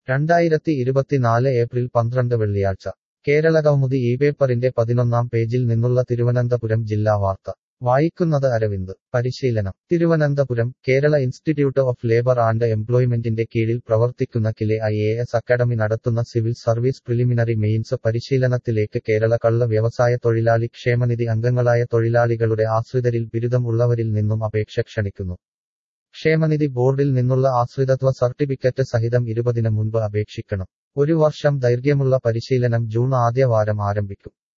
രണ്ടായിരത്തി ഇരുപത്തിനാല് ഏപ്രിൽ പന്ത്രണ്ട് വെള്ളിയാഴ്ച കേരളകൗമുദി ഈ പേപ്പറിന്റെ പതിനൊന്നാം പേജിൽ നിന്നുള്ള തിരുവനന്തപുരം ജില്ലാ വാർത്ത വായിക്കുന്നത് അരവിന്ദ് പരിശീലനം Thiruvananthapuram Kerala institute of labour and എംപ്ലോയ്മെന്റിന്റെ കീഴിൽ പ്രവർത്തിക്കുന്ന കിലെ ഐ എ എസ് അക്കാദമി നടത്തുന്ന സിവിൽ സർവീസ് പ്രിലിമിനറി മെയിൻസ് പരിശീലനത്തിലേക്ക് കേരള കള്ള വ്യവസായ തൊഴിലാളി ക്ഷേമനിധി അംഗങ്ങളായ തൊഴിലാളികളുടെ ആശ്രിതരിൽ ബിരുദം ഉള്ളവരിൽ നിന്നും അപേക്ഷ ക്ഷണിക്കുന്നു ക്ഷേമനിധി ബോർഡിൽ നിന്നുള്ള ആശ്രിതത്വ സർട്ടിഫിക്കറ്റ് സഹിതം ഇരുപതിന് മുൻപ് അപേക്ഷിക്കണം ഒരു വർഷം ദൈർഘ്യമുള്ള പരിശീലനം ജൂൺ ആദ്യ വാരം ആരംഭിക്കും